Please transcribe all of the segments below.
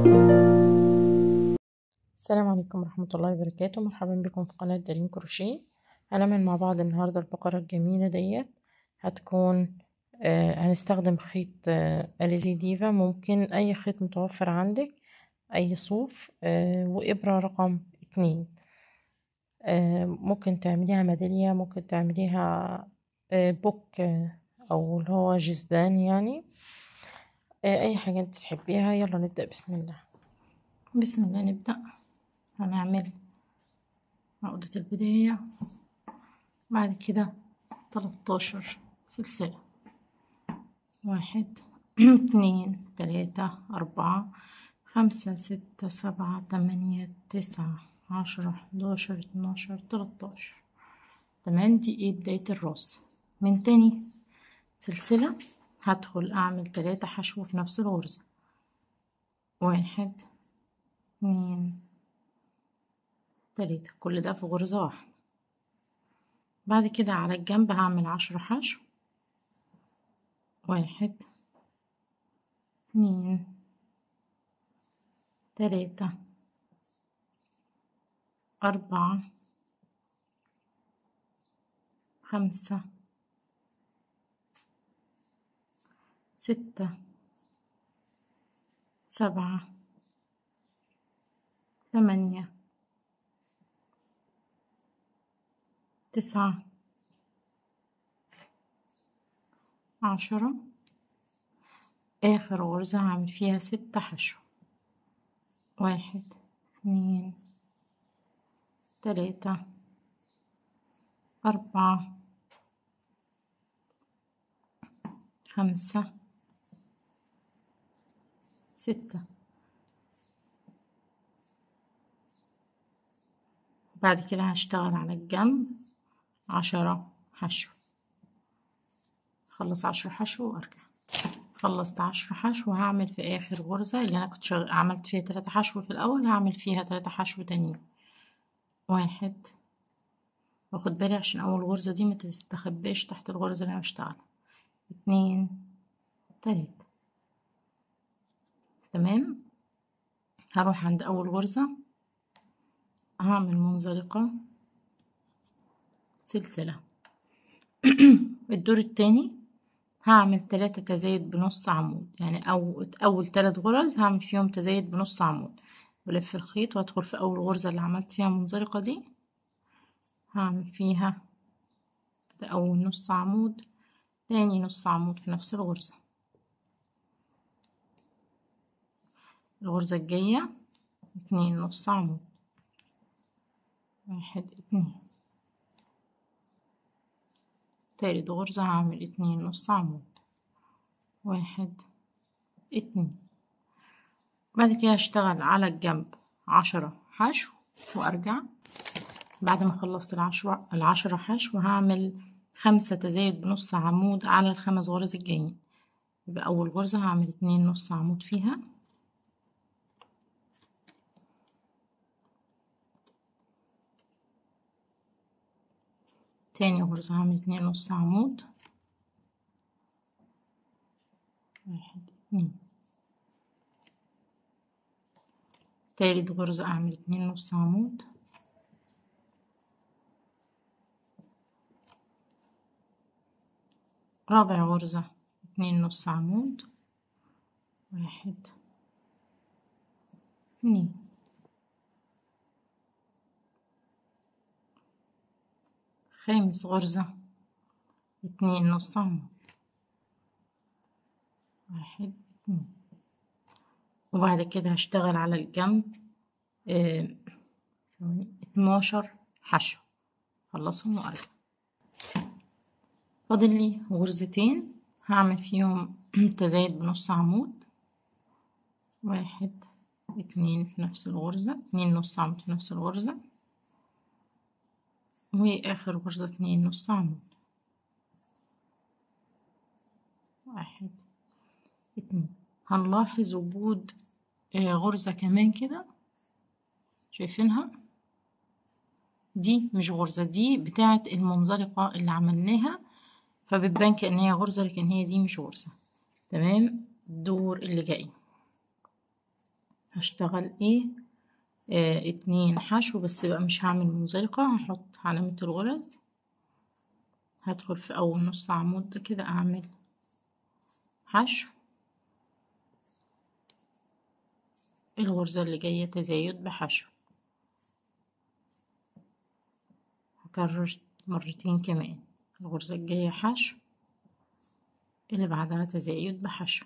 السلام عليكم ورحمة الله وبركاته مرحبا بكم في قناة دارين كروشيه هنعمل مع بعض النهاردة البقرة الجميلة ديت هتكون آه هنستخدم خيط آه أليزي ديفا ممكن أي خيط متوفر عندك أي صوف آه وإبرة رقم اتنين آه ممكن تعمليها ميدالية ممكن تعمليها آه بوك آه أو اللي هو جزدان يعني آه أي حاجة انت تحبيها يلا نبدأ بسم الله بسم الله نبدأ هنعمل عقدة البداية بعد كده تلاتاشر سلسلة واحد اتنين تلاتة أربعة خمسة ستة سبعة تمانية تسعة عشرة حداشر اتناشر تلاتاشر تمام دي ايه بداية الراس من تاني سلسلة هدخل أعمل تلاتة حشو في نفس الغرزة واحد اتنين تلاتة كل ده في غرزة واحدة بعد كده على الجنب هعمل عشرة حشو واحد اتنين تلاتة أربعة خمسة ستة سبعة ثمانية تسعة عشرة آخر غرزة هعمل فيها ستة حشو واحد اتنين تلاتة أربعة خمسة ستة بعد كده هشتغل على الجنب عشرة حشو خلص عشرة حشو وارجع خلصت عشرة حشو هعمل في اخر غرزة اللي انا كنت شغ... عملت فيها تلاتة حشو في الاول هعمل فيها تلاتة حشو تانيين واحد واخد بالي عشان اول غرزة دي ما تستخباش تحت الغرزة اللي انا بشتغلها اتنين تلاتة تمام هروح عند اول غرزة هعمل منزلقة سلسلة الدور التاني هعمل تلاتة تزايد بنص عمود يعني أو أول تلات غرز هعمل فيهم تزايد بنص عمود ولف الخيط وادخل في أول غرزة اللي عملت فيها منزلقة دي هعمل فيها ده أول نص عمود تاني نص عمود في نفس الغرزة الغرزة الجاية اتنين نص عمود واحد اتنين تالت غرزة هعمل اتنين نص عمود واحد اتنين بعد كده هشتغل على الجنب عشرة حشو وارجع بعد ما خلصت العشرة العشرة حشو هعمل خمسة تزايد بنص عمود على الخمس غرز الجايين يبقى أول غرزة هعمل اتنين نص عمود فيها تاني غرزة هعمل اتنين نص عمود واحد اتنين تالت غرزة اعمل اتنين نص عمود رابع غرزة اتنين نص عمود واحد اتنين خامس غرزة اتنين نص عمود واحد اتنين وبعد كده هشتغل على الجنب اه اتناشر حشو خلصهم وارجع فاضل لي غرزتين هعمل فيهم تزايد بنص عمود واحد اتنين في نفس الغرزة اتنين نص عمود في نفس الغرزة واخر غرزة اتنين نص عمود واحد اتنين هنلاحظ وجود غرزة كمان كده شايفينها دي مش غرزة دي بتاعة المنزلقة اللي عملناها فبتبان كأن هي غرزة لكن هي دي مش غرزة تمام الدور اللي جاي هشتغل ايه آه اتنين حشو بس بقى مش هعمل منزلقة هحط علامة الغرز هدخل في اول نص عمود ده كده اعمل حشو الغرزة اللي جاية تزايد بحشو هكرر مرتين كمان الغرزة الجاية حشو اللي بعدها تزايد بحشو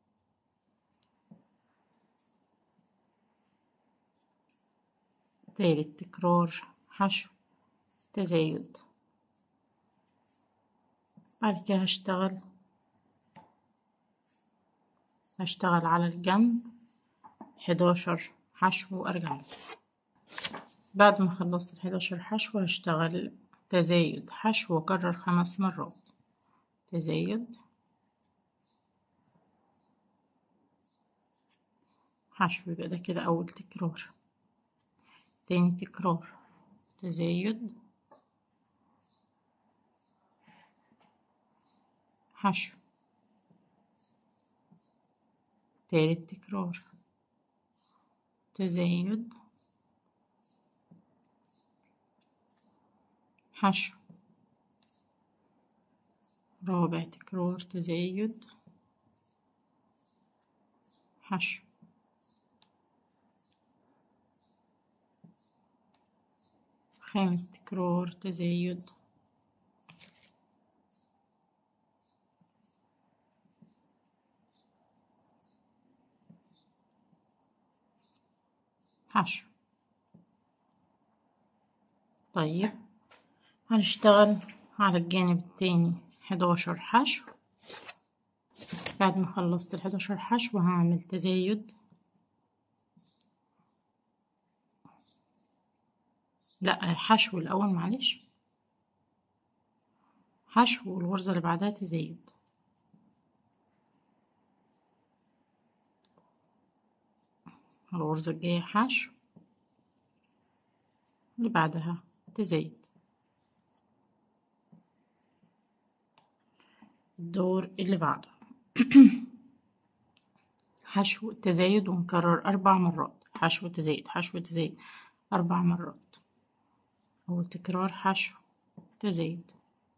تالت تكرار حشو تزايد بعد كده هشتغل هشتغل على الجنب حداشر حشو وارجع بعد ما خلصت الحداشر حشو هشتغل تزايد حشو واكرر خمس مرات تزايد حشو يبقى ده كده اول تكرار تاني تكرار تزايد حشو تالت تكرار تزايد حشو رابع تكرار تزايد حشو خامس تكرار تزايد حشو طيب هنشتغل على الجانب التاني حداشر حشو بعد ما خلصت الحداشر حشو هعمل تزايد لا حشو الأول معلش حشو والغرزة اللي بعدها تزايد الغرزة الجاية حشو اللي بعدها تزايد الدور اللي بعده حشو تزايد ونكرر أربع مرات حشو تزايد حشو تزايد أربع مرات أول تكرار حشو تزايد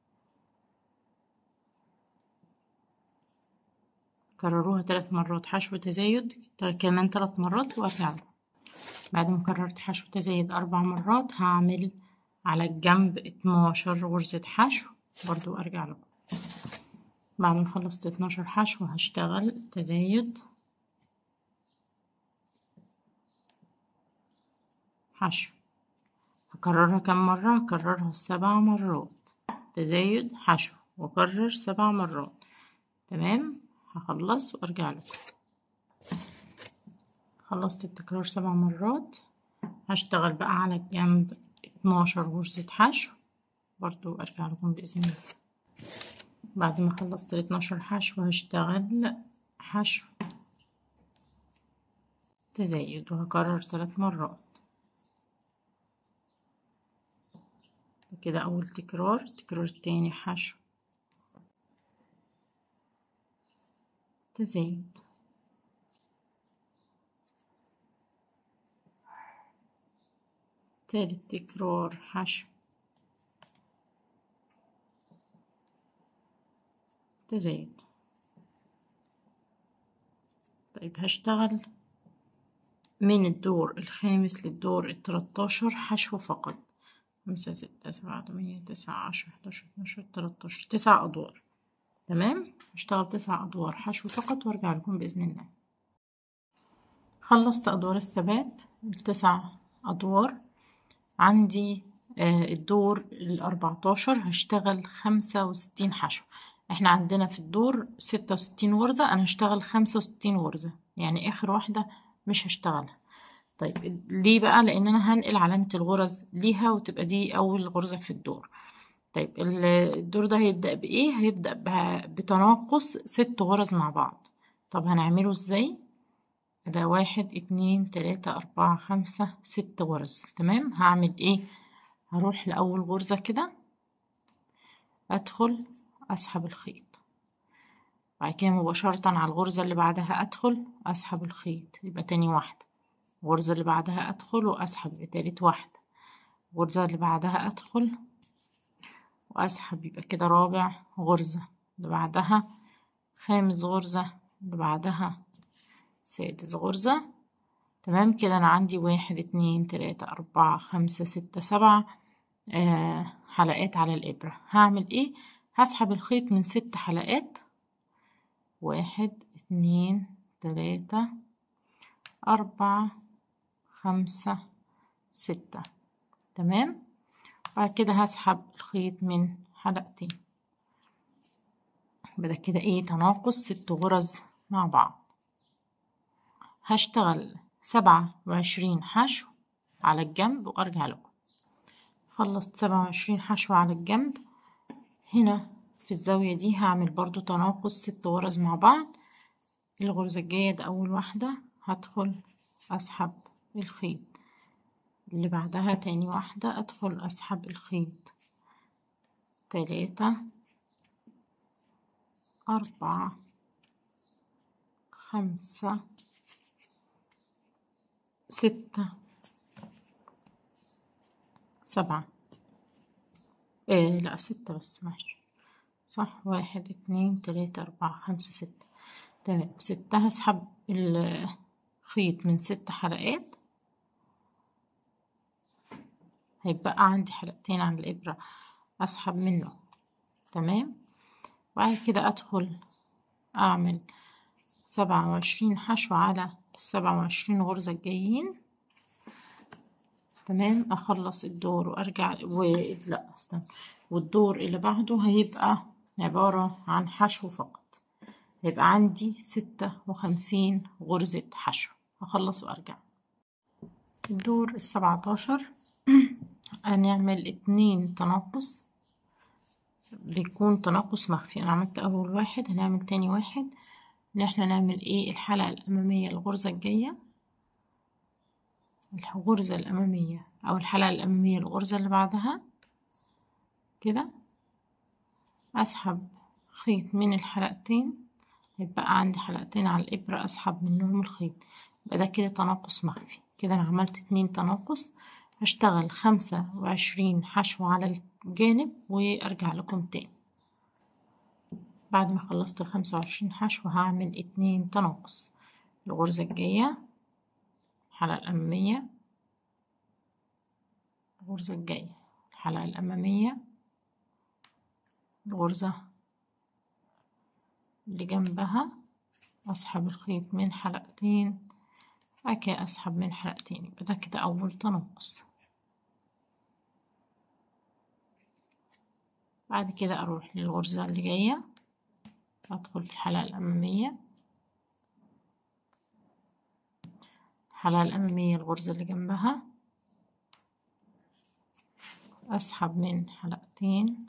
كرروها ثلاث مرات حشو تزايد كمان ثلاث مرات وارجع بعد ما كررت حشو تزايد أربع مرات هعمل على الجنب اتناشر غرزة حشو برضو أرجع لكم بعد ما خلصت اتناشر حشو هشتغل تزايد حشو هكررها كم مرة هكررها سبع مرات تزايد حشو واكرر سبع مرات تمام هخلص وارجع لكم خلصت التكرار سبع مرات هشتغل بقى على الجنب اتناشر غرزة حشو برضو ارجع لكم باذن الله بعد ما خلصت الاتناشر حشو هشتغل حشو تزايد وهكرر ثلاث مرات كده اول تكرار تكرار تاني حشو تزايد تالت تكرار حشو تزايد طيب هشتغل من الدور الخامس للدور التلاتاشر حشو فقط خمسة ستة سبعة تمانية تسعة عشرة حداشر اتناشر تلاتاشر تسع أدوار تمام هشتغل تسع أدوار حشو فقط وارجع لكم بإذن الله خلصت أدوار الثبات التسع أدوار عندي آه الدور الأربعتاشر هشتغل خمسة وستين حشو احنا عندنا في الدور ستة وستين غرزة أنا هشتغل خمسة وستين غرزة يعني آخر واحدة مش هشتغلها طيب ليه بقى لان انا هنقل علامة الغرز ليها وتبقى دي اول غرزة في الدور طيب الدور ده هيبدأ بايه هيبدأ بتناقص ست غرز مع بعض طب هنعمله ازاي ده واحد اتنين تلاتة اربعة خمسة ست غرز تمام هعمل ايه هروح لأول غرزة كده ادخل اسحب الخيط بعد كده مباشرة على الغرزة اللي بعدها ادخل اسحب الخيط يبقى تاني واحدة الغرزة اللي بعدها أدخل وأسحب يبقى تالت واحدة الغرزة اللي بعدها أدخل وأسحب يبقى كده رابع غرزة اللي بعدها خامس غرزة اللي بعدها سادس غرزة تمام كده أنا عندي واحد اتنين تلاتة أربعة خمسة ستة سبعة آه حلقات على الإبرة هعمل إيه هسحب الخيط من ست حلقات واحد اتنين تلاتة أربعة خمسة ستة تمام بعد كده هسحب الخيط من حلقتين بدأ كده ايه تناقص ست غرز مع بعض هشتغل سبعة وعشرين حشو على الجنب وارجع لكم خلصت سبعة وعشرين حشو على الجنب هنا في الزاوية دي هعمل برضو تناقص ست غرز مع بعض الغرزة الجاية ده أول واحدة هدخل أسحب الخيط اللي بعدها تاني واحدة أدخل أسحب الخيط تلاتة أربعة خمسة ستة سبعة إيه لا ستة بس ماشي صح واحد اتنين تلاتة أربعة خمسة ستة تمام ستة هسحب الخيط من ست حلقات هيبقى عندي حلقتين على الإبرة أسحب منه تمام وبعد كده أدخل أعمل سبعة وعشرين حشو على السبعة وعشرين غرزة الجايين تمام أخلص الدور وأرجع و... لا استنى والدور اللي بعده هيبقى عبارة عن حشو فقط هيبقى عندي ستة وخمسين غرزة حشو هخلص وأرجع الدور السبعتاشر هنعمل اتنين تناقص بيكون تناقص مخفي انا عملت اول واحد هنعمل تاني واحد ان احنا نعمل ايه الحلقة الامامية الغرزة الجاية الغرزة الامامية او الحلقة الامامية الغرزة اللي بعدها كده اسحب خيط من الحلقتين يبقى عندي حلقتين على الابرة اسحب منهم الخيط يبقى ده كده تناقص مخفي كده انا عملت اتنين تناقص هشتغل خمسة وعشرين حشو على الجانب وارجع لكم تاني بعد ما خلصت الخمسة وعشرين حشو هعمل اتنين تناقص الغرزة الجاية الحلقة الأمامية الغرزة الجاية الحلقة الأمامية الغرزة اللي جنبها أسحب الخيط من حلقتين بعد أسحب من حلقتين يبقى ده كده أول تناقص بعد كده أروح للغرزة اللي جاية أدخل في الحلقة الأمامية الحلقة الأمامية الغرزة اللي جنبها أسحب من حلقتين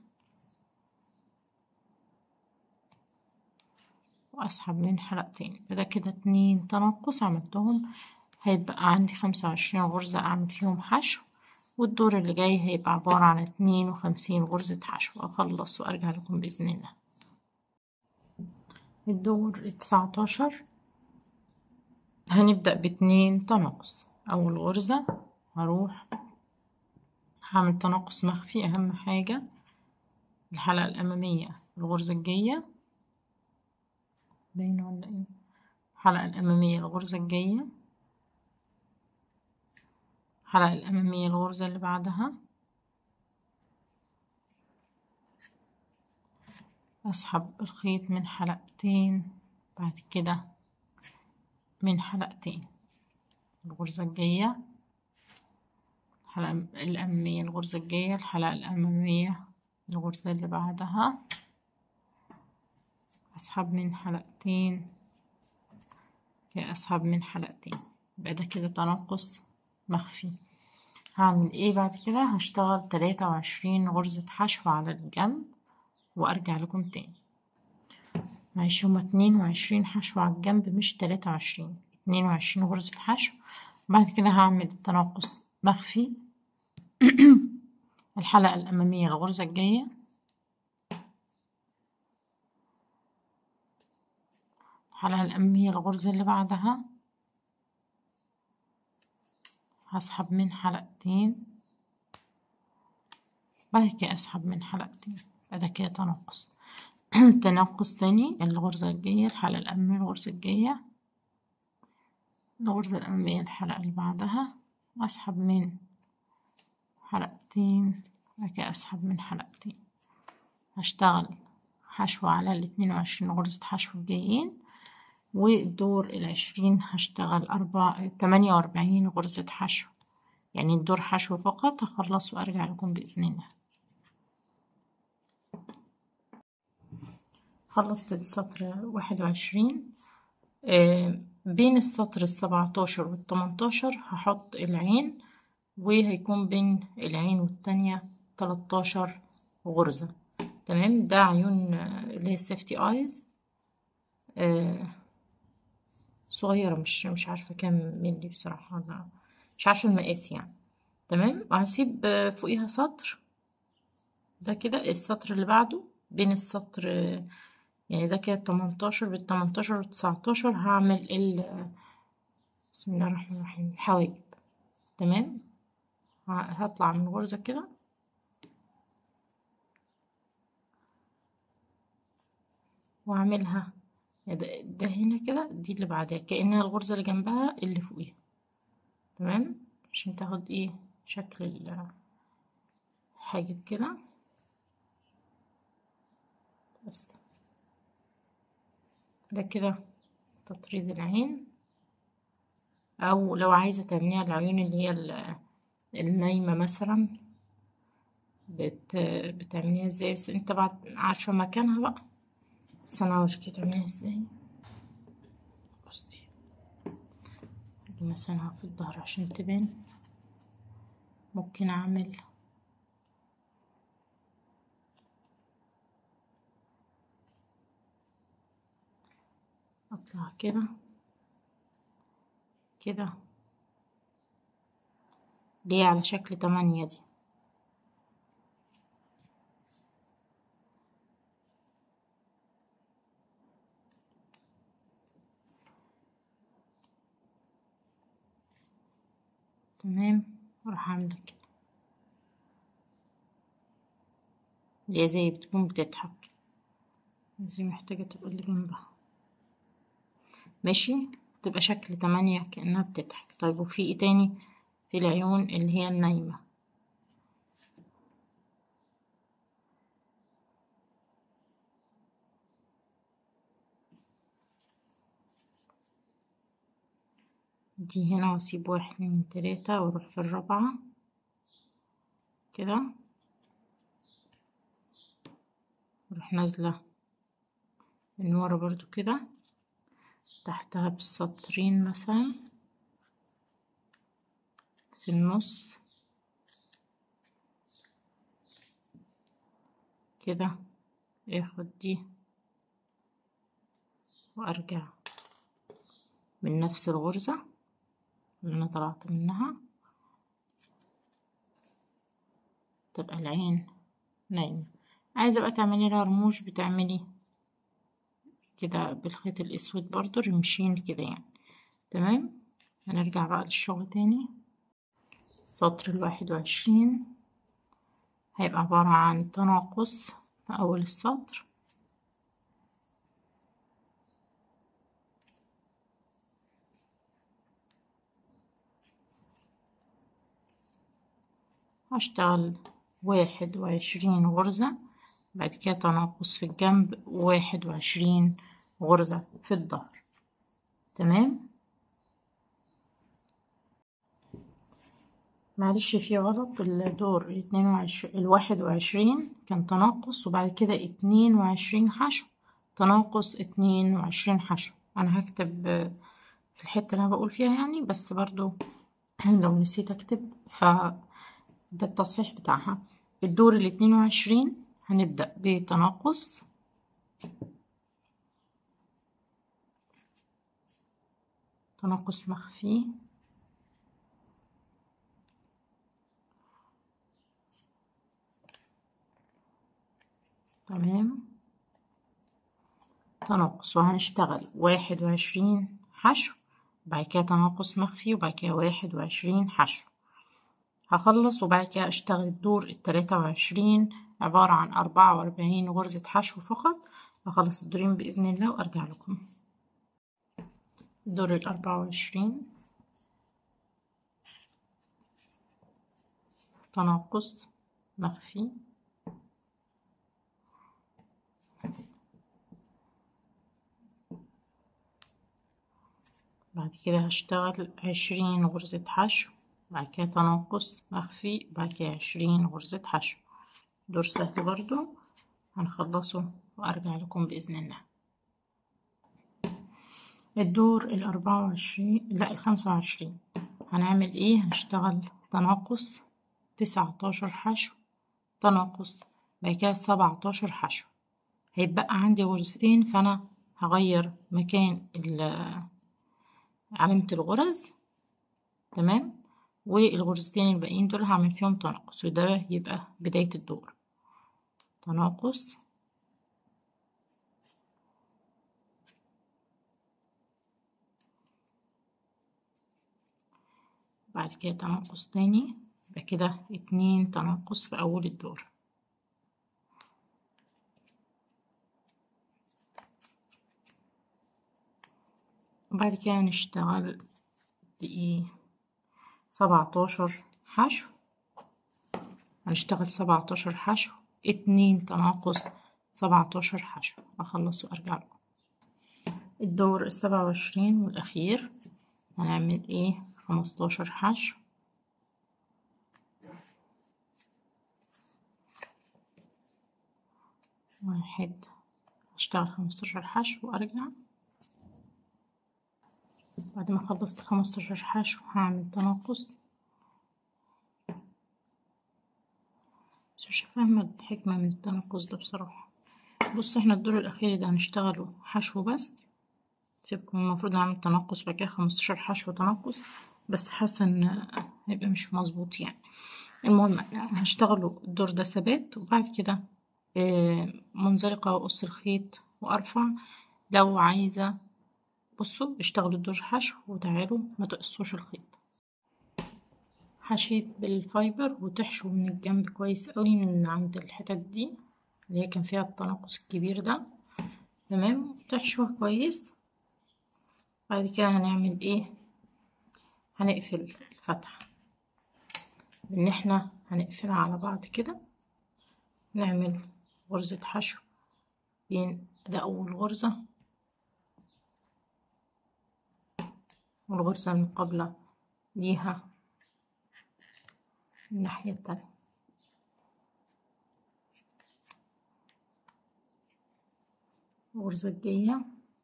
وأسحب من حلقتين يبقى كده اتنين تنقص عملتهم هيبقى عندي خمسة وعشرين غرزة أعمل فيهم حشو والدور اللي جاي هيبقى عبارة عن اتنين وخمسين غرزة حشو أخلص وأرجع لكم بإذن الله الدور التسعتاشر هنبدأ باتنين تناقص أول غرزة هروح هعمل تناقص مخفي أهم حاجة الحلقة الأمامية الغرزة الجاية باينة ولا ايه الحلقة الأمامية الغرزة الجاية الحلقة الأمامية الغرزة اللي بعدها أسحب الخيط من حلقتين بعد كده من حلقتين الغرزة الجاية الحلقة الأمامية الغرزة الجاية الحلقة الأمامية الغرزة اللي بعدها أسحب من حلقتين أسحب من حلقتين يبقى ده كده تناقص مخفي هعمل ايه بعد كده هشتغل تلاتة وعشرين غرزة حشو على الجنب وارجع لكم تاني معلش هما اتنين وعشرين حشو على الجنب مش تلاتة وعشرين اتنين وعشرين غرزة حشو بعد كده هعمل التناقص مخفي الحلقة الأمامية الغرزة الجاية الحلقة الأمامية الغرزة اللي بعدها هسحب من حلقتين بعد كده اسحب من حلقتين بعد كده تناقص تناقص تاني الغرزة الجاية الحلقة الأمامية الغرزة الجاية الغرزة الأمامية الحلقة اللي بعدها وأسحب من حلقتين بعد كده أسحب من حلقتين هشتغل حشو على الاتنين وعشرين غرزة حشو الجايين والدور العشرين هشتغل أربعة تمانية وأربعين غرزة حشو يعني الدور حشو فقط هخلص وأرجع لكم بإذن الله خلصت السطر واحد وعشرين بين السطر السبعتاشر والتمنتاشر هحط العين وهيكون بين العين والتانية تلاتاشر غرزة تمام ده عيون اللي هي السيفتي ايز صغيرة مش مش عارفة كام ملي بصراحة لا مش عارفة المقاس يعني تمام وهسيب فوقيها سطر ده كده السطر اللي بعده بين السطر يعني ده كده تمنتاشر بالتمنتاشر والتسعتاشر هعمل ال بسم الله الرحمن الرحيم الحواجب تمام هطلع من غرزة كده واعملها ده, ده هنا كده دي اللي بعدها كأنها الغرزة اللي جنبها اللي فوقيها تمام عشان تاخد ايه شكل الحاجب كده بس ده كده تطريز العين او لو عايزة تعمليها العيون اللي هي النايمة مثلا بت... بتعمليها ازاي بس انت بعد عارفة مكانها بقى بس انا عرفت تعمليها ازاي بصي مثلا في الظهر عشان تبان ممكن اعمل اطلع كده كده دي على شكل تمانية دي تمام وراح عاملة كده اللي هي زي بتكون بتضحك زي محتاجة تبقى اللي جنبها ماشي تبقى شكل تمانية كأنها بتضحك طيب وفي ايه تاني في العيون اللي هي النايمة دي هنا واسيب واحد اتنين تلاتة واروح في الرابعة كده واروح نازلة من ورا برضو كده تحتها بالسطرين مثلا في النص كده اخد دي وارجع من نفس الغرزة اللي انا طلعت منها تبقى العين نايمة عايزة بقى تعملي لها رموش بتعملي كده بالخيط الاسود برضو رمشين كده يعني تمام هنرجع بقى للشغل تاني السطر الواحد وعشرين هيبقى عبارة عن تناقص في أول السطر هشتغل واحد وعشرين غرزة بعد كده تناقص في الجنب واحد وعشرين غرزة في الظهر تمام معلش في غلط الدور الاتنين وعشرين الواحد وعشرين كان تناقص وبعد كده اتنين وعشرين حشو تناقص اتنين وعشرين حشو انا هكتب في الحتة اللي انا بقول فيها يعني بس برضو لو نسيت اكتب ف ده التصحيح بتاعها الدور الاتنين وعشرين هنبدأ بتناقص تناقص مخفي تمام تناقص وهنشتغل واحد وعشرين حشو بعد كده تناقص مخفي وبعد كده واحد وعشرين حشو هخلص وبعد كده اشتغل الدور التلاتة وعشرين عبارة عن أربعة وأربعين غرزة حشو فقط أخلص الدورين بإذن الله وأرجع لكم الدور الأربعة وعشرين تناقص مخفي بعد كده هشتغل عشرين غرزة حشو بعد كده تناقص مخفي بعد كده عشرين غرزة حشو دور سهل برضو هنخلصه وأرجع لكم بإذن الله الدور الأربعة وعشرين لا الخمسة وعشرين هنعمل ايه هنشتغل تناقص تسعتاشر حشو تناقص بعد كده سبعتاشر حشو هيتبقى عندي غرزتين فأنا هغير مكان علامة الغرز تمام والغرزتين الباقيين دول هعمل فيهم تناقص وده يبقى بداية الدور تناقص بعد كده تناقص تاني يبقى كده اتنين تناقص في أول الدور وبعد كده هنشتغل ايه سبعتاشر حشو هنشتغل سبعتاشر حشو اتنين تناقص سبعتاشر حشو أخلص وأرجع لكم الدور السبعة وعشرين والأخير هنعمل ايه خمستاشر حشو واحد هشتغل خمستاشر حشو وأرجع بعد ما خلصت خمستاشر حشو هعمل تناقص بس مش فاهمة الحكمة من التناقص ده بصراحة بص احنا الدور الأخير ده هنشتغله حشو بس سيبكم المفروض نعمل تناقص بعد كده خمستاشر حشو تناقص بس حاسة ان هيبقى مش مظبوط يعني المهم هشتغله الدور ده ثبات وبعد كده منزلقة وأقص الخيط وأرفع لو عايزة بصوا اشتغلوا الدور حشو وتعالوا ما تقصوش الخيط حشيت بالفايبر وتحشو من الجنب كويس قوي من عند الحتت دي اللي هي كان فيها التناقص الكبير ده تمام تحشوها كويس بعد كده هنعمل ايه هنقفل الفتحة ان احنا هنقفلها على بعض كده نعمل غرزة حشو بين ده اول غرزة والغرزة المقابلة ليها الناحية التانية الغرزة الجاية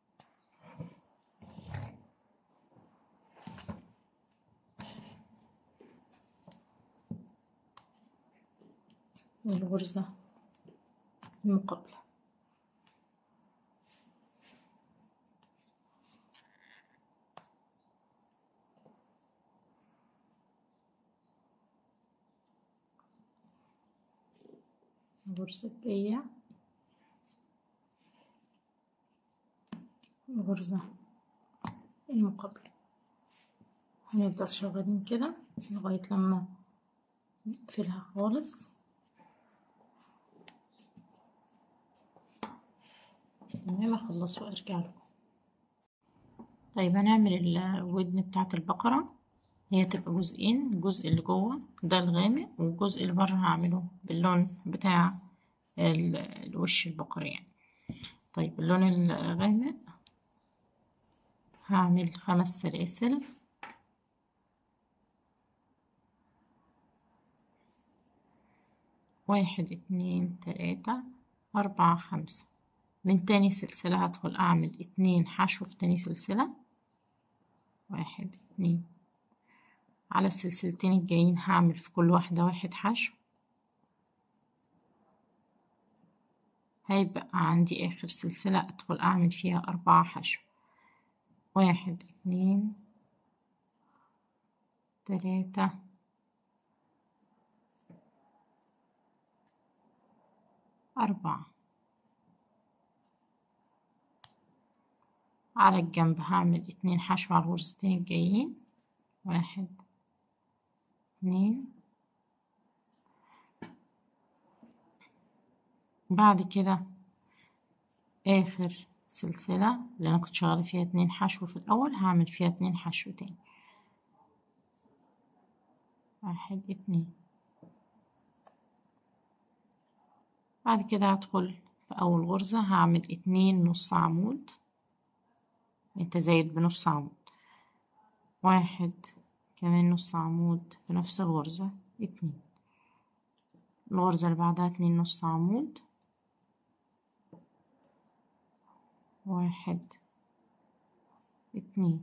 والغرزة المقابلة الغرزة الجاية الغرزة المقابلة هنفضل شغالين كده لغاية لما نقفلها خالص تمام اخلص وارجع لكم طيب هنعمل الودن بتاعة البقرة هي تبقى جزئين الجزء اللي جوه ده الغامق والجزء اللي بره هعمله باللون بتاع الوش البقري يعني طيب اللون الغامق هعمل خمس سلاسل واحد اتنين تلاتة أربعة خمسة من تاني سلسلة هدخل أعمل اتنين حشو في تاني سلسلة واحد اتنين على السلسلتين الجايين هعمل في كل واحدة واحد حشو هيبقى عندي آخر سلسلة أدخل أعمل فيها أربعة حشو واحد اتنين تلاتة أربعة على الجنب هعمل اتنين حشو على الغرزتين الجايين واحد اتنين بعد كده آخر سلسلة اللي أنا كنت شغالة فيها اتنين حشو في الأول هعمل فيها اتنين حشو تاني واحد اتنين بعد كده هدخل في أول غرزة هعمل اتنين نص عمود تزايد بنص عمود واحد كمان نص عمود في نفس الغرزة اتنين الغرزة اللي بعدها اتنين نص عمود واحد اتنين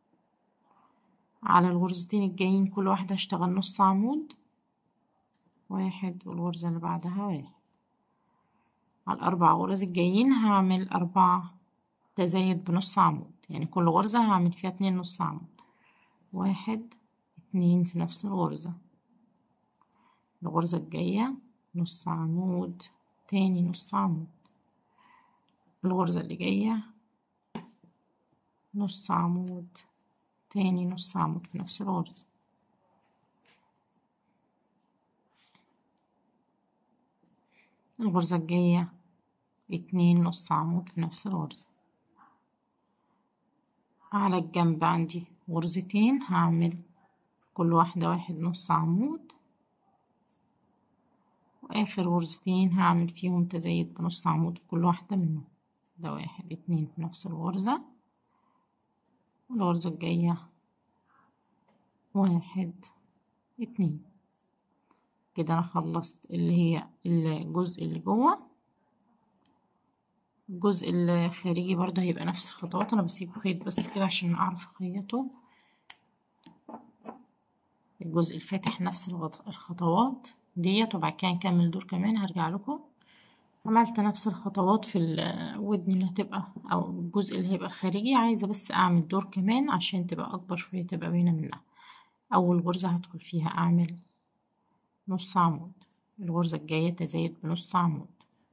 على الغرزتين الجايين كل واحدة هشتغل نص عمود واحد والغرزة اللي بعدها واحد على الأربع غرز الجايين هعمل أربعة تزايد بنص عمود يعني كل غرزة هعمل فيها اتنين نص عمود واحد اتنين في نفس الغرزة الغرزة الجاية نص عمود تاني نص عمود الغرزة اللي جاية نص عمود تاني نص عمود في نفس الغرزة الغرزة الجاية اتنين نص عمود في نفس الغرزة على الجنب عندي غرزتين هعمل كل واحدة واحد نص عمود وآخر غرزتين هعمل فيهم تزايد بنص عمود في كل واحدة منهم ده واحد اتنين في نفس الغرزة والغرزة الجاية واحد اتنين كده انا خلصت اللي هي الجزء اللي جوه الجزء الخارجي برضه هيبقى نفس الخطوات انا بسيب خيط بس كده عشان اعرف اخيطه الجزء الفاتح نفس الخطوات ديت وبعد كده نكمل دور كمان هرجع لكم عملت نفس الخطوات في الودن اللي هتبقى او الجزء اللي هيبقى الخارجي عايزه بس اعمل دور كمان عشان تبقى اكبر شويه تبقى باينه منها اول غرزه هدخل فيها اعمل نص عمود الغرزه الجايه تزايد بنص عمود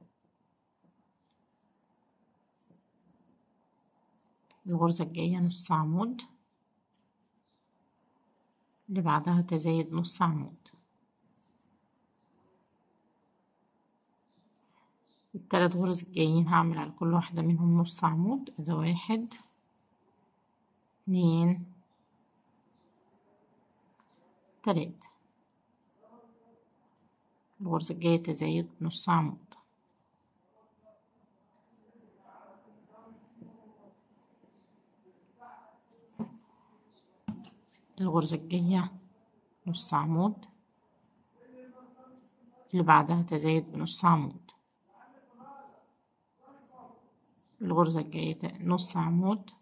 الغرزه الجايه نص عمود اللي بعدها تزايد نص عمود التلات غرز الجايين هعمل على كل واحدة منهم نص عمود ده واحد اتنين تلاتة الغرزة الجاية تزايد نص عمود الغرزة الجاية نص عمود اللي بعدها تزايد بنص عمود الغرزة الجاية نص عمود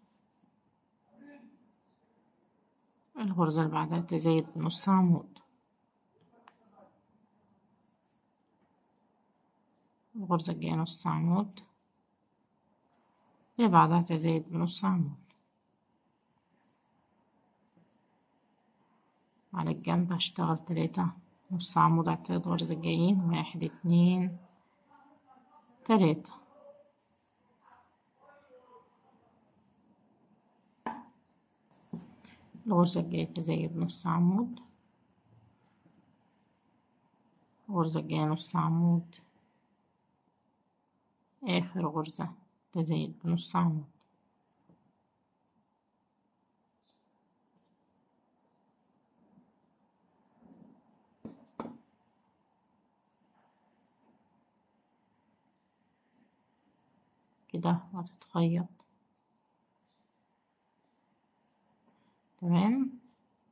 الغرزة اللي بعدها تزايد بنص عمود الغرزة الجاية نص عمود اللي بعدها تزايد بنص عمود على الجنب هشتغل تلاتة نص عمود على التلات غرز الجايين واحد اتنين تلاتة الغرزة الجاية تزايد نص عمود الغرزة الجاية نص عمود آخر غرزة تزايد بنص عمود كده هتتخيط تمام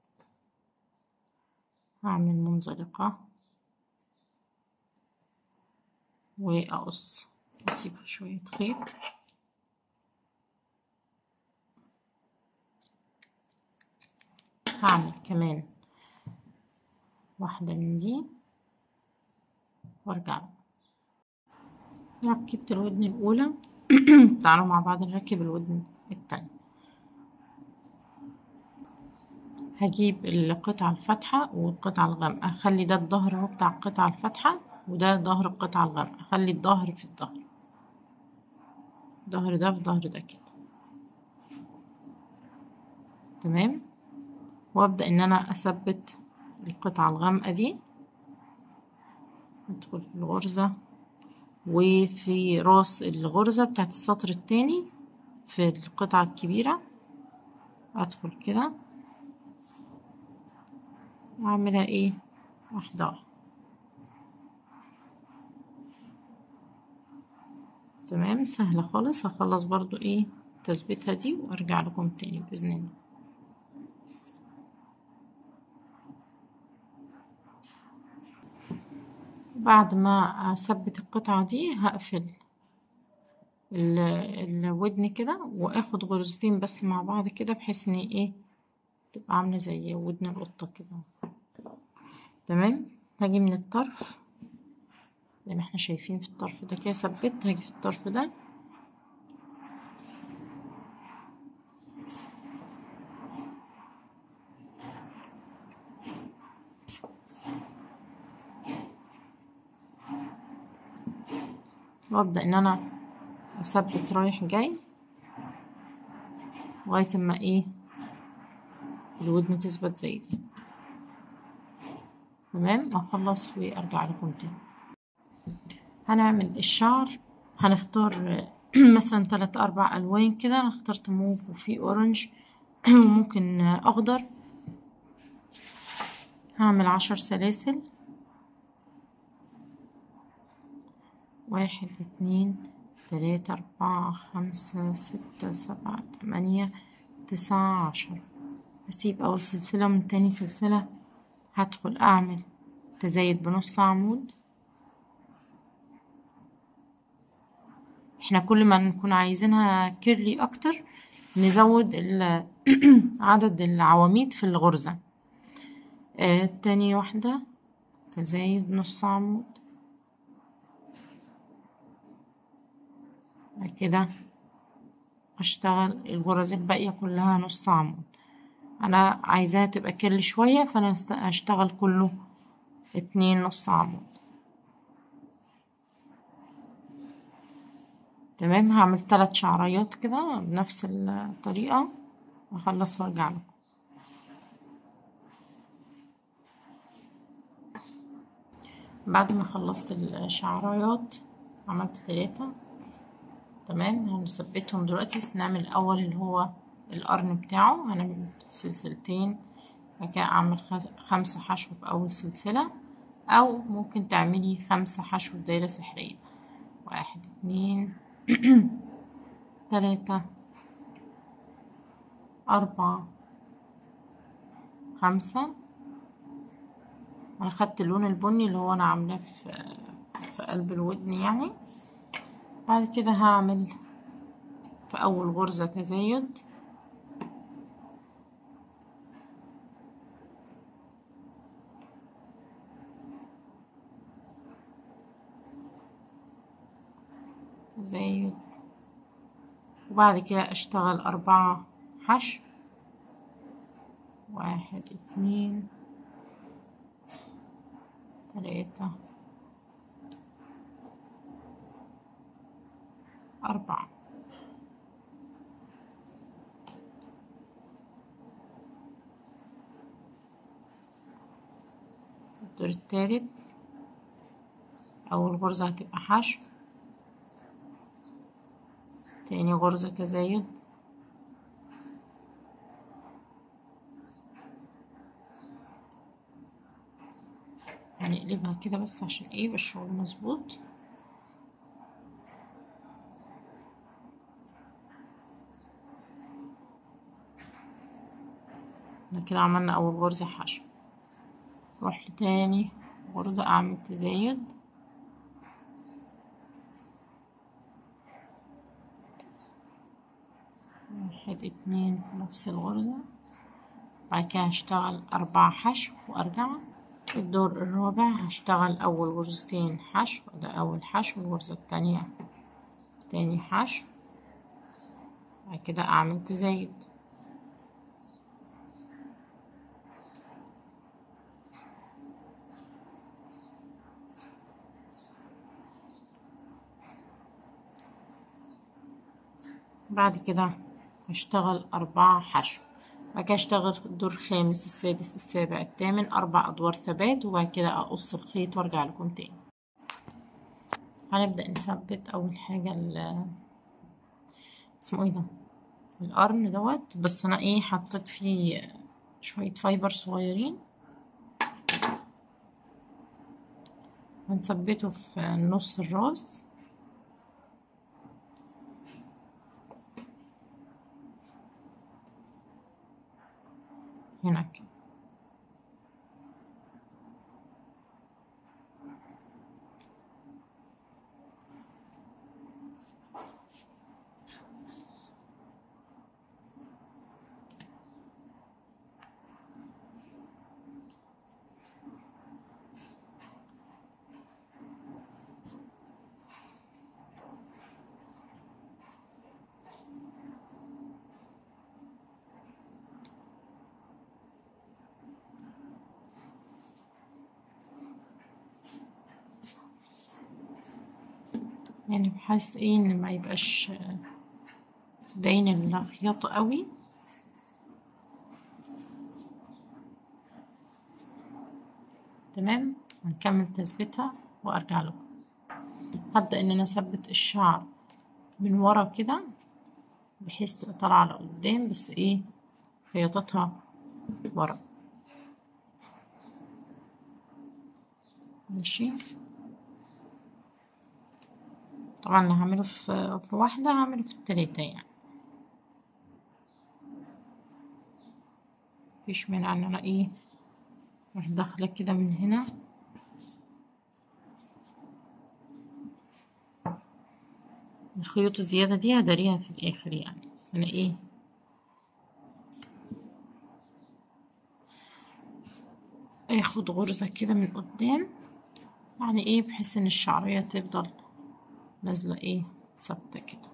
هعمل منزلقة وأقص أسيب شوية خيط هعمل كمان واحدة من دي وارجع ركبت الودن الأولى تعالوا مع بعض نركب الودن التانية هجيب القطعة الفاتحة والقطعة الغامقة أخلي ده الظهر اهو بتاع القطعة الفاتحة وده ظهر القطعة الغامقة أخلي الظهر في الظهر الظهر ده في ظهر ده كده تمام وابدأ ان انا اثبت القطعة الغامقة دي ادخل في الغرزة وفي راس الغرزة بتاعت السطر التاني في القطعة الكبيرة ادخل كده واعملها ايه واحدة واحدة تمام سهلة خالص هخلص برضو ايه تثبيتها دي وارجع لكم تاني بإذن الله بعد ما اثبت القطعة دي هقفل الودن كده واخد غرزتين بس مع بعض كده بحيث ان ايه تبقى عاملة زي ودن القطة كده تمام هاجي من الطرف زي ما احنا شايفين في الطرف ده كده ثبت هاجي في الطرف ده وابدأ ان انا اثبت رايح جاي لغاية اما ايه الودن تثبت زي دي تمام اخلص وارجع لكم تاني هنعمل الشعر هنختار مثلا تلات اربع الوان كده انا اخترت موف وفي اورنج وممكن اخضر هعمل عشر سلاسل واحد اتنين تلاتة أربعة خمسة ستة سبعة تمانية تسعة عشر هسيب أول سلسلة من تاني سلسلة هدخل أعمل تزايد بنص عمود احنا كل ما نكون عايزينها كيرلي أكتر نزود عدد العواميد في الغرزة آه تاني واحدة تزايد نص عمود بعد كده اشتغل الغرز الباقية كلها نص عمود انا عايزاها تبقى كيرلي شوية فانا هشتغل كله اتنين نص عمود تمام هعمل تلات شعريات كده بنفس الطريقة واخلص وارجع لكم بعد ما خلصت الشعرايات عملت تلاتة تمام هنثبتهم دلوقتي بس نعمل الاول اللي هو القرن بتاعه هنعمل سلسلتين بعد كده اعمل خمسة حشو في اول سلسلة او ممكن تعملي خمسة حشو في دايرة سحرية واحد اتنين تلاتة أربعة خمسة أنا خدت اللون البني اللي هو أنا عاملاه في في قلب الودن يعني بعد كده هعمل في أول غرزة تزايد تزايد وبعد كده اشتغل أربعة حشو واحد اتنين تلاتة أربعة الدور التالت أول غرزة هتبقى حشو تاني غرزة تزايد هنقلبها كده بس عشان ايه بالشغل مظبوط كده عملنا اول غرزة حشو اروح لتاني غرزة اعمل تزايد واحد اتنين نفس الغرزة بعد كده هشتغل أربعة حشو وأرجع الدور الرابع هشتغل أول غرزتين حشو ده أول حشو الغرزة التانية تاني حشو بعد كده أعمل تزايد بعد كده هشتغل أربعة حشو بعد كده اشتغل الدور الخامس السادس السابع الثامن اربع ادوار ثبات وبعد كده اقص الخيط وارجع لكم تاني هنبدأ نثبت اول حاجة ال اسمه ايه ده القرن دوت بس انا ايه حطيت فيه شوية فايبر صغيرين هنثبته في نص الراس هنا كده يعني بحيث ايه ان ما يبقاش باين الخياطة قوي تمام هنكمل تثبيتها وارجع لكم هبدأ ان انا اثبت الشعر من ورا كده بحيث تبقى طالعة لقدام بس ايه خياطتها ورا ماشي طبعا اللي هعمله في في واحدة هعمله في التلاتة يعني مفيش مانع ان انا ايه اروح داخلة كده من هنا الخيوط الزيادة دي هداريها في الاخر يعني بس انا ايه اخد غرزة كده من قدام يعني ايه بحيث ان الشعرية تفضل نازلة ايه ثابتة كده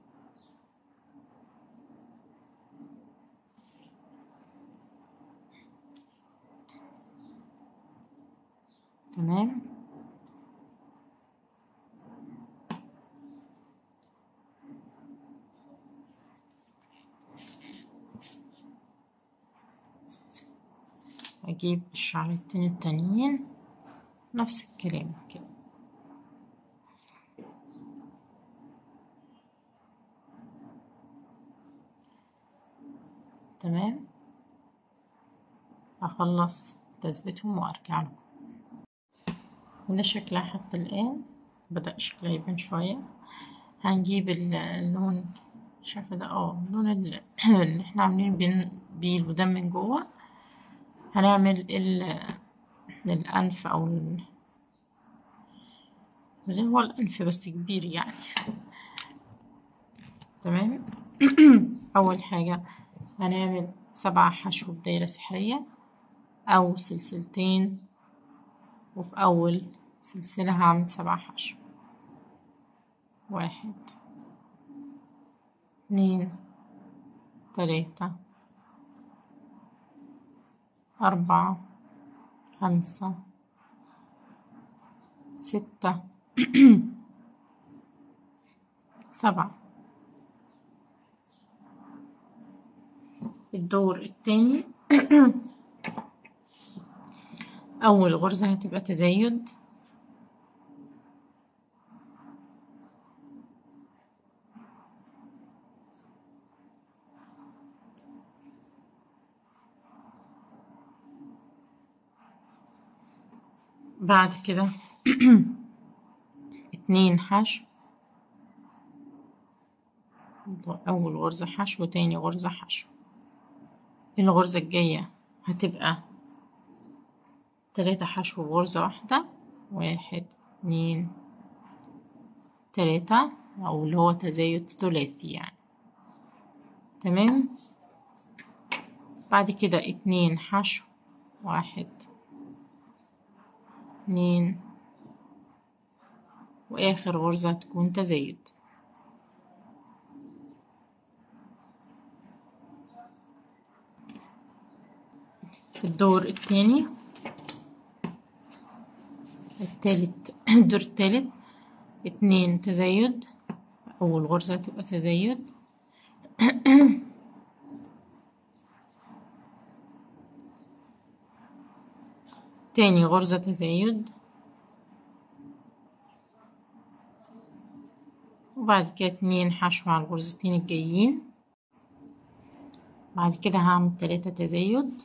تمام اجيب الشعرتين التانيين نفس الكلام كده تمام اخلص تثبيتهم وارجع لكم وده شكلها حتى الان بدأ شكلها يبان شوية هنجيب اللون شايفة ده اه اللون اللي احنا عاملين بيه الودان من جوه هنعمل الأنف أو ال... زي هو الأنف بس كبير يعني تمام أول حاجة هنعمل سبعة حشو في دايرة سحرية أو سلسلتين وفي أول سلسلة هعمل سبعة حشو واحد اتنين تلاتة أربعة خمسة ستة سبعة الدور التاني أول غرزة هتبقى تزايد بعد كده اتنين حشو أول غرزة حشو تاني غرزة حشو الغرزة الجاية هتبقى تلاتة حشو غرزة واحدة واحد اتنين تلاتة أو اللي هو تزايد ثلاثي يعني تمام بعد كده اتنين حشو واحد اتنين وآخر غرزة تكون تزايد في الدور التاني التالت الدور التالت اتنين تزايد أول غرزة تبقى تزايد تاني غرزة تزايد وبعد كده اتنين حشو على الغرزتين الجايين بعد كده هعمل تلاتة تزايد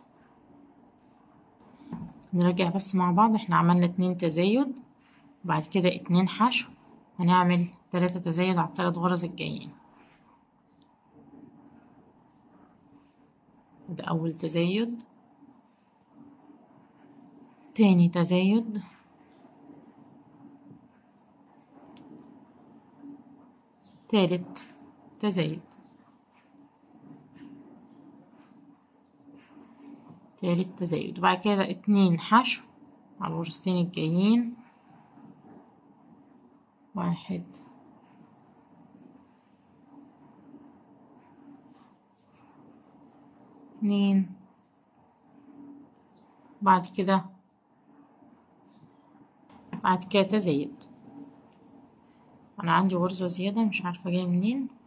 نراجع بس مع بعض احنا عملنا اتنين تزايد وبعد كده اتنين حشو هنعمل تلاتة تزايد على التلات غرز الجايين ده أول تزايد تاني تزايد تالت تزايد تالت تزايد وبعد كده اتنين حشو على الغرزتين الجايين واحد اتنين بعد كده بعد كده تزايد انا عندي غرزة زيادة مش عارفة جاية منين ف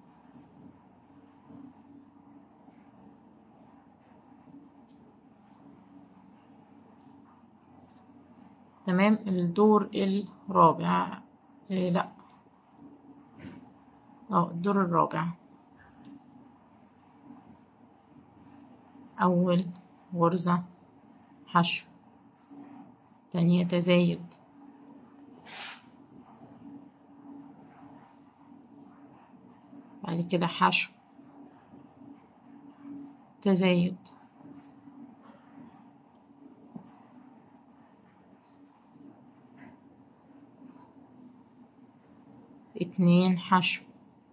تمام الدور الرابع إيه لا اه الدور الرابع اول غرزة حشو تانية تزايد بعد كده حشو تزايد اتنين حشو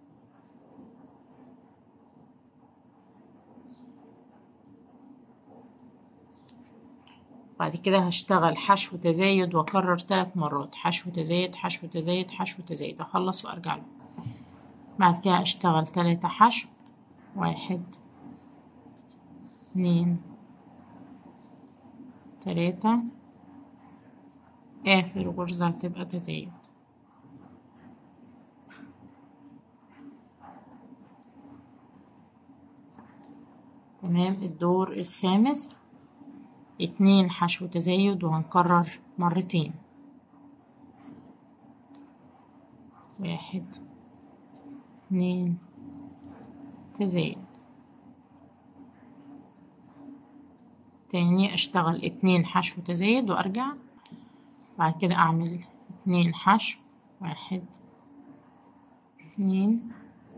بعد كده هشتغل حشو تزايد واكرر ثلاث مرات حشو تزايد حشو تزايد حشو تزايد اخلص وارجع له بعد كده اشتغل تلاتة حشو واحد اتنين تلاتة اخر غرزة هتبقى تزايد تمام الدور الخامس اتنين حشو تزايد وهنكرر مرتين واحد اتنين تزايد تاني اشتغل اتنين حشو تزايد وارجع بعد كده اعمل اتنين حشو واحد اتنين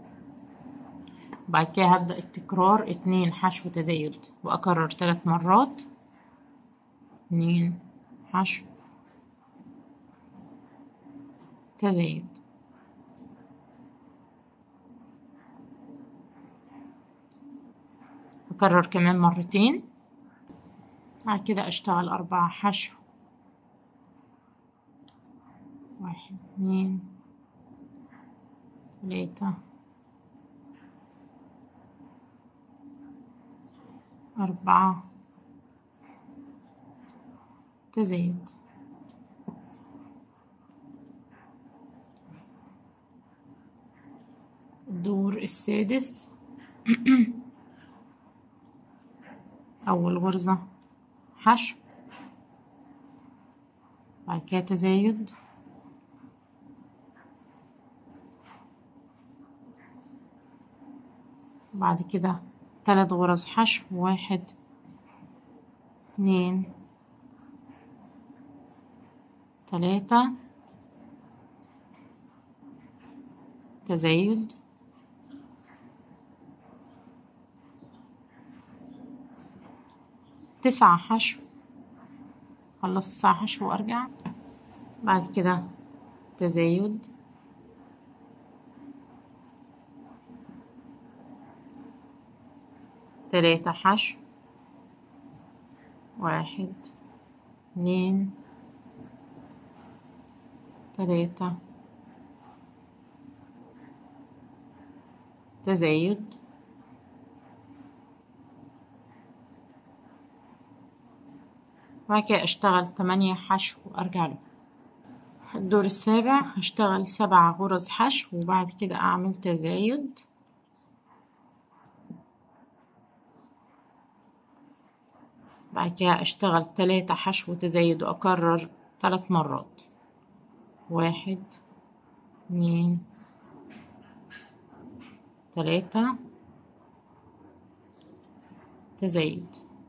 بعد كده هبدأ التكرار اتنين حشو تزايد واكرر ثلاث مرات اتنين حشو تزايد أكرر كمان مرتين بعد كده أشتغل أربعة حشو واحد اتنين تلاتة أربعة تزايد الدور السادس أول غرزة حشو بعد كده تزايد بعد كده تلات غرز حشو واحد اتنين تلاتة تزايد تسعة حشو خلص تسعة حشو وارجع بعد كده تزايد تلاتة حشو واحد اتنين تلاتة تزايد بعد كده اشتغل تمانية حشو وارجع له الدور السابع هشتغل سبع غرز حشو وبعد كده اعمل تزايد بعد كده اشتغل تلاتة حشو تزايد واكرر تلات مرات واحد اتنين تلاتة تزايد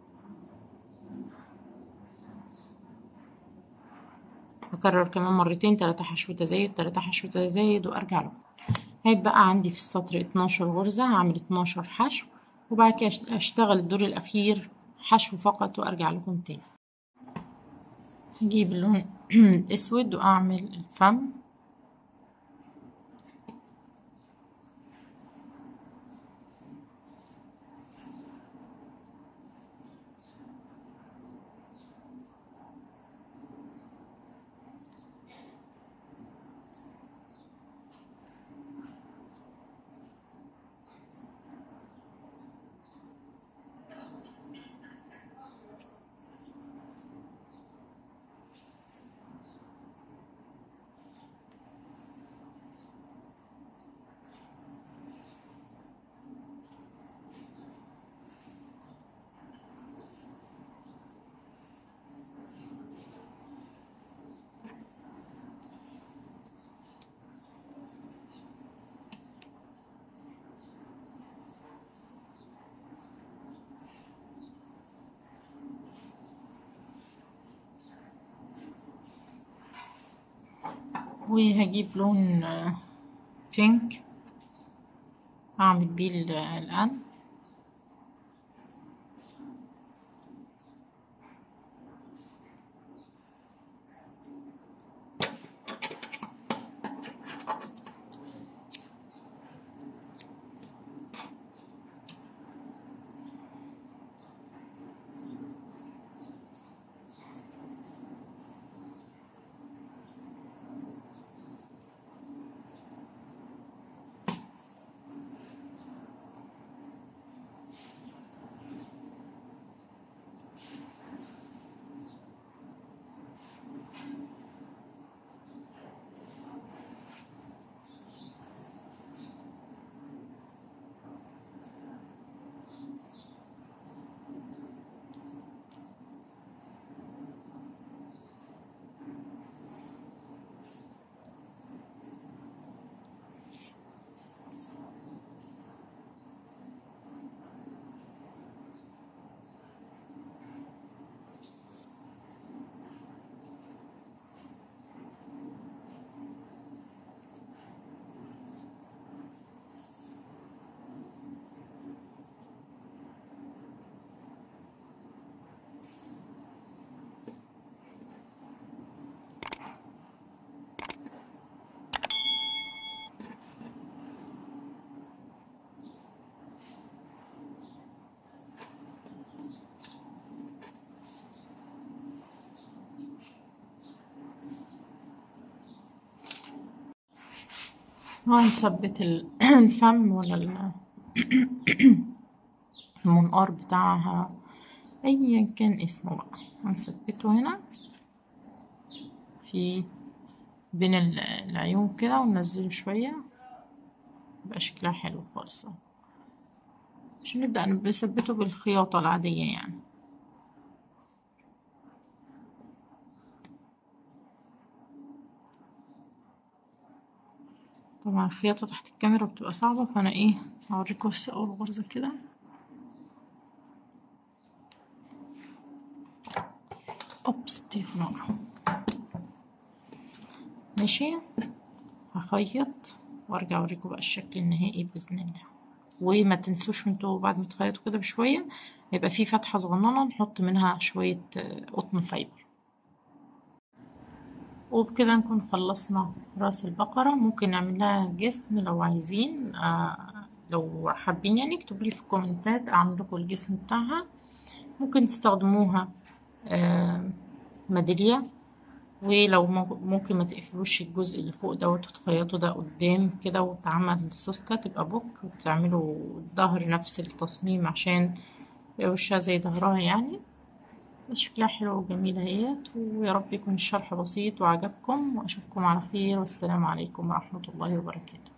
اكرر كمان مرتين تلاتة حشو تزايد تلاتة حشو تزايد وارجع لكم هيبقى عندي في السطر اتناشر غرزة هعمل اتناشر حشو وبعد كده اشتغل الدور الاخير حشو فقط وارجع لكم تاني هجيب اللون الاسود واعمل الفم وهجيب لون بينك هعمل بيه الآن وهنثبت الفم ولا المنقار بتاعها ايا كان اسمه بقى هنثبته هنا في بين العيون كده وننزله شوية يبقى شكلها حلو خالص عشان نبدأ نثبته بالخياطة العادية يعني طبعا الخياطة تحت الكاميرا بتبقى صعبة فأنا ايه هوريكم بس أول غرزة كده أوبس التليفون وقع ماشي هخيط وارجع اوريكم بقى الشكل النهائي بإذن الله وما تنسوش انتوا بعد ما تخيطوا كده بشوية هيبقى في فتحة صغننة نحط منها شوية قطن فايبر وبكده نكون خلصنا راس البقرة ممكن نعمل لها جسم لو عايزين آه لو حابين يعني اكتبوا لي في الكومنتات اعمل لكم الجسم بتاعها ممكن تستخدموها آه ميدالية ولو ممكن ما تقفلوش الجزء اللي فوق دوت وتخيطوا ده قدام كده وتعمل سوستة تبقى بوك وتعملوا الظهر نفس التصميم عشان يبقى وشها زي ظهرها يعني بس شكلها حلو وجميلة اهيت ويا رب يكون الشرح بسيط وعجبكم واشوفكم على خير والسلام عليكم ورحمة الله وبركاته